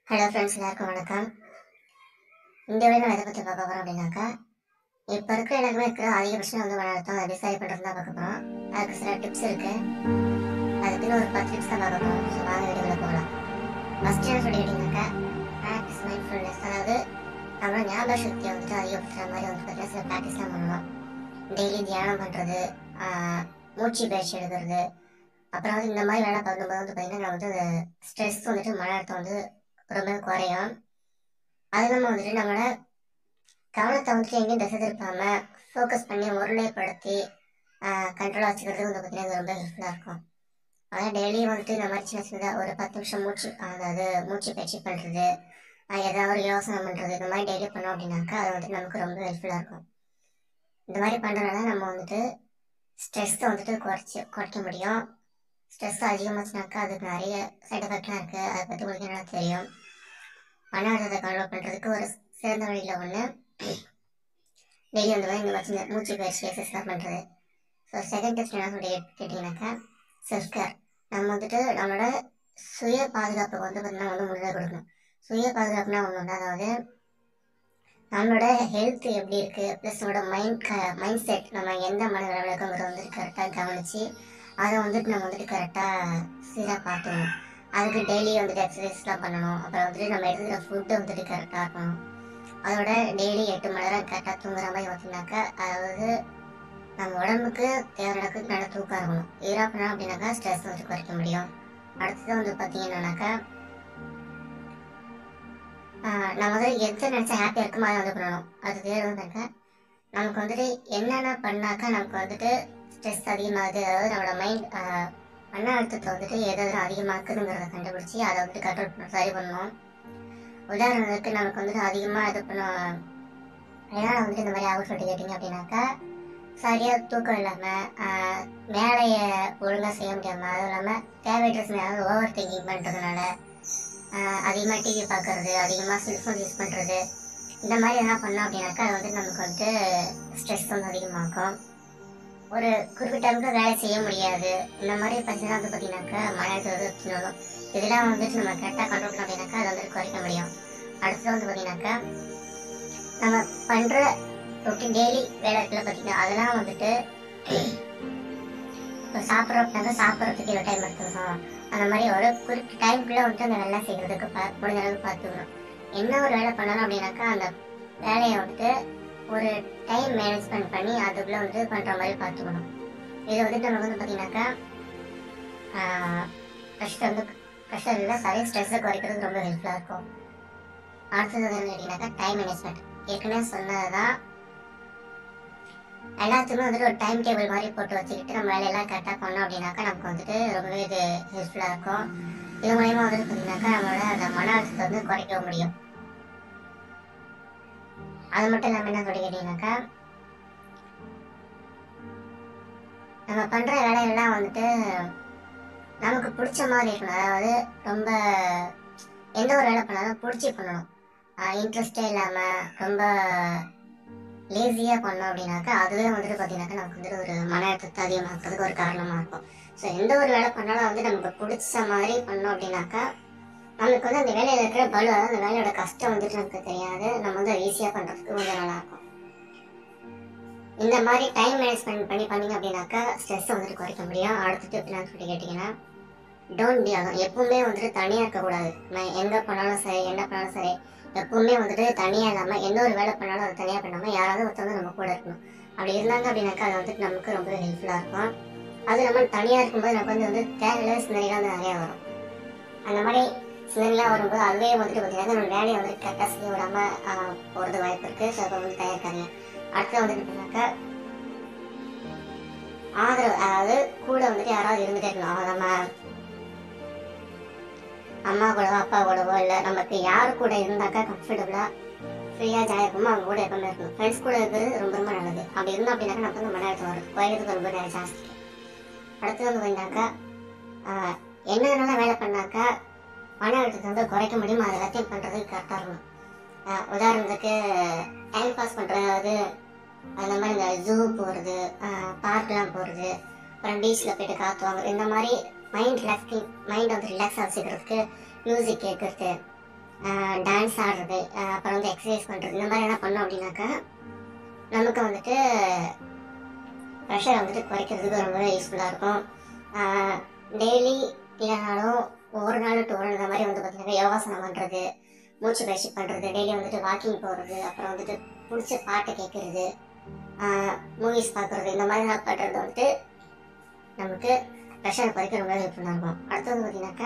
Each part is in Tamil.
ஹலோ ஃப்ரெண்ட்ஸ் எல்லாருக்கும் வணக்கம் இந்த வேலை நம்ம எதை பற்றி பார்க்க போகிறோம் அப்படின்னாக்கா இப்போ இருக்கிற எல்லாருமே இருக்கிற அதிகபட்சம் வந்து மன அழுத்தம் அதை சரி பண்ணுறது தான் பார்க்க போகிறோம் அதுக்கு சில டிப்ஸ் இருக்கு அதுக்குன்னு ஒரு பத்து டிப்ஸ் தான் பார்க்க போகிறோம் ஸோ வாங்க வீடியோவில் போகலாம் ஃபஸ்ட் என்ன சொல்லி கேட்டிங்கனாக்கா ப்ராக்டிஸ் மைண்ட்ஃபுல்னஸ் அதாவது நம்மளோட ஞாபக சக்தியை வந்துட்டு அதிகப்படுத்துகிற மாதிரி வந்து பார்த்தீங்கன்னா சில ப்ராக்டிஸ்லாம் பண்ணலாம் டெய்லி தியானம் பண்ணுறது மூச்சு பயிற்சி எடுக்கிறது அப்புறம் வந்து இந்த மாதிரி வேலை பண்ணும்போது வந்து பார்த்தீங்கன்னா நம்ம வந்து ஸ்ட்ரெஸ் வந்துட்டு மன அழுத்தம் வந்து ரொம்ப குறையும் அது இல்லாமல் வந்துட்டு நம்மளோட கவனத்தை வந்துட்டு எங்கேயும் திசை திருப்பாம ஃபோக்கஸ் பண்ணி ஒருநிலைப்படுத்தி கண்ட்ரோலாக வச்சுக்கிறது வந்து பார்த்தீங்கன்னா இது ரொம்ப ஹெல்ப்ஃபுல்லாக இருக்கும் அதாவது டெய்லியும் வந்துட்டு இந்த மாதிரி சின்ன சின்னதாக ஒரு பத்து நிமிஷம் மூச்சு அதாவது மூச்சு பயிற்சி பண்ணுறது ஏதாவது ஒரு யோசனை பண்ணுறது இந்த மாதிரி டெய்லி பண்ணோம் அப்படின்னாக்கா அது வந்துட்டு நமக்கு ரொம்ப ஹெல்ப்ஃபுல்லாக இருக்கும் இந்த மாதிரி பண்ணுறதுனால நம்ம வந்துட்டு ஸ்ட்ரெஸ்ஸை வந்துட்டு குறைச்சி குறைக்க முடியும் ஸ்ட்ரெஸ் அதிகமாச்சுனாக்கா அதுக்கு நிறைய சைட் எஃபெக்ட்லாம் இருக்குது அதை பற்றி உங்களுக்கு என்ன தெரியும் மன அழுத்தத்தை கண்ட்ரோல் பண்ணுறதுக்கு ஒரு சிறந்த வழியில் ஒன்று டெய்லி வந்து இந்த மாதிரி சின்ன மூச்சு பயிற்சி எக்ஸசைஸ்லாம் பண்ணுறது ஸோ செகண்ட் டெஸ்ட் என்ன சொல்லி கேட்டிங்கனாக்கா செல்ஃப் கேர் நம்ம வந்துட்டு நம்மளோட சுய பாதுகாப்புக்கு வந்து பார்த்தீங்கன்னா வந்து முன்னுரிமை கொடுக்கணும் சுய பாதுகாப்புனா ஒன்று உண்டு அதாவது நம்மளோட ஹெல்த் எப்படி இருக்குது ப்ளஸ் நம்மளோட மைண்ட் க மைண்ட் செட் நம்ம எந்த மன விளக்கங்கிறத வந்துட்டு கரெக்டாக கவனித்து அதை வந்துட்டு நம்ம வந்துட்டு கரெக்டாக சீராக பார்த்துக்கணும் அதுக்கு டெய்லி வந்துட்டு எக்ஸசைஸ்லாம் பண்ணணும் அப்புறம் வந்துட்டு நம்ம எடுத்துக்கிற ஃபுட்டு வந்துட்டு கரெக்டாக இருக்கணும் அதோட டெய்லி எட்டு மணி நேரம் கரெக்டாக தூங்குற மாதிரி பார்த்தீங்கன்னாக்கா அதாவது நம்ம உடம்புக்கு தேவையான அளவுக்கு நல்ல தூக்கம் இருக்கணும் இதெல்லாம் பண்ணோம் அப்படின்னாக்கா ஸ்ட்ரெஸ் வந்து குறைக்க முடியும் அடுத்தது வந்து பார்த்தீங்கன்னாக்கா நம்ம வந்து எது நினச்சா ஹாப்பியாக இருக்குமோ அதை வந்து பண்ணணும் அது தேவை வந்துட்டாக்கா நமக்கு வந்துட்டு என்னென்ன பண்ணாக்கா நமக்கு வந்துட்டு ஸ்ட்ரெஸ் அதிகமாகுது அதாவது நம்மளோட மைண்ட் மன அழுத்தத்தை வந்துட்டு எதாவது அதிகமாக்குதுங்கிறத கண்டுபிடிச்சி அதை வந்துட்டு கண்ட்ரோல் பண்ண சரி பண்ணணும் உதாரணத்துக்கு நமக்கு வந்துட்டு அதிகமாக இது பண்ண ஏன்னா வந்துட்டு இந்த மாதிரி அவுட் சொல்லி கேட்டிங்க அப்படின்னாக்கா சரியாக தூக்கம் இல்லாமல் வேலையை ஒழுங்காக செய்ய முடியாமல் அதுவும் இல்லாமல் தேவையற்ற சமயம் ஓவர் திங்கிங் பண்ணுறதுனால அதிகமாக டிவி பார்க்குறது அதிகமாக செல்ஃபோன் யூஸ் பண்ணுறது இந்த மாதிரி எதனா பண்ணோம் அப்படின்னாக்கா அது வந்து நமக்கு வந்துட்டு ஸ்ட்ரெஸ் வந்து அதிகமாகும் ஒரு குறிப்பிட்ட அளவுக்கு வேலை செய்ய முடியாது இந்த மாதிரி பிரச்சனை வந்து பார்த்தீங்கன்னாக்கா மன அழுத்தம் தின்னணும் இதெல்லாம் வந்துட்டு நம்ம கரெக்டாக கண்ட்ரோல் பண்ணோம் அப்படின்னாக்கா அதை வந்துட்டு குறைக்க முடியும் அடுத்தது வந்து பார்த்தீங்கன்னாக்கா நம்ம பண்ணுற ரொட்டீன் டெய்லி வேலை இருக்குல்ல பார்த்தீங்கன்னா அதெல்லாம் வந்துட்டு இப்போ சாப்பிட்றோம் அப்படின்னாக்கா சாப்பிட்றதுக்கு இவ்வளோ டைம் எடுத்துக்கணும் அந்த மாதிரி ஒரு குறிப்பிட்ட டைம்குள்ளே வந்துட்டு அந்த வேலை செய்கிறதுக்கு பா முடிஞ்ச அளவுக்கு பார்த்துக்கணும் என்ன ஒரு வேலை பண்ணணும் அப்படின்னாக்கா அந்த வேலையை வந்துட்டு ஒரு டைம் மேனேஜ்மெண்ட் பண்ணி அதுக்குள்ளே வந்து பண்ணுற மாதிரி பார்த்துக்கணும் இது வந்துட்டு நமக்கு வந்து பார்த்தீங்கன்னாக்கா ப்ரெஷர் வந்து ப்ரெஷர் இல்லை சாரி ஸ்ட்ரெஸ்ஸை குறைக்கிறதுக்கு ரொம்ப ஹெல்ப்ஃபுல்லாக இருக்கும் அடுத்தது வந்து கேட்டிங்கனாக்கா டைம் மேனேஜ்மெண்ட் ஏற்கனவே சொன்னது தான் எல்லாத்துக்குமே வந்துட்டு ஒரு டைம் டேபிள் மாதிரி போட்டு வச்சுக்கிட்டு நம்ம வேலையெல்லாம் கரெக்டாக பண்ணோம் அப்படின்னாக்கா நமக்கு வந்துட்டு ரொம்பவே இது ஹெல்ப்ஃபுல்லாக இருக்கும் இது மூலயமா வந்துட்டு பார்த்தீங்கன்னாக்கா நம்மளோட அந்த மன அழுத்தத்தை வந்து குறைக்க முடியும் அது மட்டும் இல்லாமல் என்ன சொல்லி கேட்டீங்கன்னாக்கா நம்ம பண்ணுற வேலையெல்லாம் வந்துட்டு நமக்கு பிடிச்ச மாதிரி இருக்கணும் அதாவது ரொம்ப எந்த ஒரு வேலை பண்ணாலும் பிடிச்சி பண்ணணும் இன்ட்ரெஸ்டே இல்லாமல் ரொம்ப லேசியாக பண்ணோம் அப்படின்னாக்கா அதுவே வந்துட்டு பார்த்தீங்கன்னாக்கா நமக்கு வந்துட்டு ஒரு மன அழுத்தத்தை அதிகமாக்கிறதுக்கு ஒரு காரணமாக இருக்கும் ஸோ எந்த ஒரு வேலை பண்ணாலும் வந்து நமக்கு பிடிச்ச மாதிரி பண்ணோம் அப்படின்னாக்கா நம்மளுக்கு வந்து அந்த வேலையில் இருக்கிற பலு அதாவது அந்த வேலையோட கஷ்டம் வந்துட்டு நமக்கு தெரியாது நம்ம வந்து ஈஸியாக பண்ணுறதுக்கு கொஞ்சம் நல்லாயிருக்கும் இந்த மாதிரி டைம் மேனேஜ்மெண்ட் பண்ணி பண்ணீங்க அப்படின்னாக்கா ஸ்ட்ரெஸ்ஸை வந்துட்டு குறைக்க முடியும் அடுத்தது எப்படின்னு சொல்லி கேட்டிங்கன்னா டோன்ட் பி ஆகும் எப்பவுமே வந்துட்டு தனியாக இருக்கக்கூடாது நான் எங்கே பண்ணாலும் சரி என்ன பண்ணாலும் சரி எப்பவுமே வந்துட்டு தனியாக இல்லாமல் எந்த ஒரு வேலை பண்ணாலும் அதை தனியாக பண்ணாமல் யாராவது ஒருத்தவங்க நம்ம கூட இருக்கணும் அப்படி இருந்தாங்க அப்படின்னாக்கா அது வந்துட்டு நமக்கு ரொம்ப ஹெல்ப்ஃபுல்லாக இருக்கும் அது நம்ம தனியாக இருக்கும்போது நமக்கு வந்து வந்து தேவையில்லாத சிந்தனைகள் வந்து நிறையா வரும் அந்த மாதிரி சிந்தனைலாம் வரும்போது அதுவே வந்துட்டு பார்த்தீங்கன்னா நம்ம வேலையை வந்து கரெக்டாக செய்ய விடாமல் போகிறது வாய்ப்பு இருக்குது ஸோ அதை வந்து தயாரிக்காதீங்க அடுத்து வந்துட்டு பார்த்தீங்கன்னாக்கா ஆதரவு அதாவது கூட வந்துட்டு யாராவது இருந்துகிட்டே இருக்கணும் நம்ம அம்மா கூடவோ அப்பா கூடவோ இல்லை நமக்கு யார் கூட இருந்தாக்கா கம்ஃபர்டபுளாக ஃப்ரீயாக ஜாலியாக இருக்குமோ அவங்க கூட எப்பவுமே இருக்கணும் ஃப்ரெண்ட்ஸ் கூட இருக்கிறது ரொம்ப ரொம்ப நல்லது அப்படி இருந்தோம் அப்படின்னாக்கா நமக்கு வந்து மன அழுத்தம் வரும் குறையிறதுக்கு ரொம்ப நிறைய ஜாஸ்தி அடுத்து வந்து பார்த்தீங்கன்னாக்கா என்னென்னலாம் வேலை பண்ணாக்கா மன அழுத்தத்தை வந்து குறைக்க முடியுமோ அது எல்லாத்தையும் பண்ணுறதுக்கு கரெக்டாக இருக்கணும் உதாரணத்துக்கு டைம் பாஸ் பண்ணுறது அந்த மாதிரி இந்த ஜூ போகிறது பார்க்லாம் போகிறது அப்புறம் பீச்சில் போயிட்டு காற்று வாங்குறது இந்த மாதிரி மைண்ட் ரிலாக்ஸிங் மைண்ட் வந்து ரிலாக்ஸாக வச்சுக்கிறதுக்கு மியூசிக் கேட்குறது டான்ஸ் ஆடுறது ஆஹ் அப்புறம் வந்து எக்ஸசைஸ் பண்ணுறது இந்த மாதிரி என்ன பண்ணோம் அப்படின்னாக்கா நமக்கு வந்துட்டு ப்ரெஷரை வந்துட்டு குறைக்கிறதுக்கு ரொம்பவே யூஸ்ஃபுல்லாக இருக்கும் டெய்லி இல்லைனாலும் ஒரு நாள் டூ இந்த மாதிரி வந்து பார்த்தீங்கன்னா யோகாசனம் பண்ணுறது மூச்சு பயிற்சி பண்ணுறது டெய்லி வந்துட்டு வாக்கிங் போகிறது அப்புறம் வந்துட்டு பிடிச்ச பாட்டு கேட்குறது மூவிஸ் பார்க்குறது இந்த மாதிரி நான் பண்ணுறது வந்துட்டு நமக்கு ப்ரெஷரை குறைக்க ரொம்ப ஹெல்ப்ஃபுல்லாக இருக்கும் அடுத்தது பார்த்தீங்கன்னாக்கா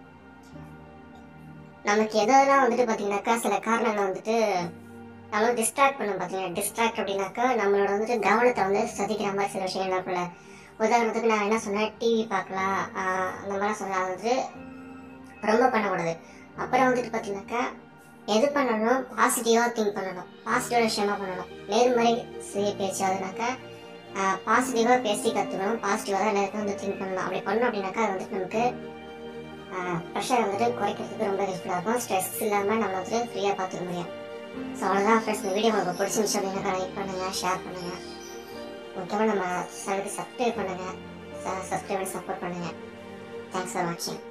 நமக்கு எதெல்லாம் வந்துட்டு பார்த்தீங்கன்னாக்கா சில காரணங்கள் வந்துட்டு நம்மளை டிஸ்ட்ராக்ட் பண்ணும் பார்த்தீங்கன்னா டிஸ்ட்ராக்ட் அப்படின்னாக்கா நம்மளோட வந்துட்டு கவனத்தை வந்து சதிக்கிற மாதிரி சில விஷயங்கள் இருக்குல்ல உதாரணத்துக்கு நான் என்ன சொன்னேன் டிவி பார்க்கலாம் ஆஹ் அந்த மாதிரி சொன்னேன் அது வந்து ரொம்ப பண்ணக்கூடாது அப்புறம் வந்துட்டு பார்த்தீங்கன்னாக்கா எது பண்ணணும் பாசிட்டிவாக திங்க் பண்ணணும் பாசிட்டிவான விஷயமா பண்ணணும் நேர்மறை செய்ய பேச்சு அதுனாக்கா பாசிட்டிவாக பேசி கற்றுக்கணும் பாசிட்டிவாக தான் எல்லாருக்கும் வந்து திங்க் பண்ணணும் அப்படி பண்ணோம் அப்படின்னாக்கா அது வந்துட்டு நமக்கு ப்ரெஷர் வந்துட்டு குறைக்கிறதுக்கு ரொம்ப யூஸ்ஃபுல்லாக இருக்கும் ஸ்ட்ரெஸ் இல்லாமல் நம்ம வந்துட்டு ஃப்ரீயாக பார்த்துக்க முடியும் ஸோ அவ்வளோதான் ஃப்ரெண்ட்ஸ் இந்த வீடியோ உங்களுக்கு பிடிச்சிருந்துச்சு அப்படின்னாக்கா லைக் பண்ணுங்கள் ஷேர் பண்ணுங்கள் முக்கியமாக நம்ம சேனலுக்கு சப்ஸ்கிரைப் பண்ணுங்கள் சப்ஸ்கிரைப் பண்ணி சப்போர்ட் பண்ணுங்கள் தேங்க்ஸ் ஃபார் வாட்சிங்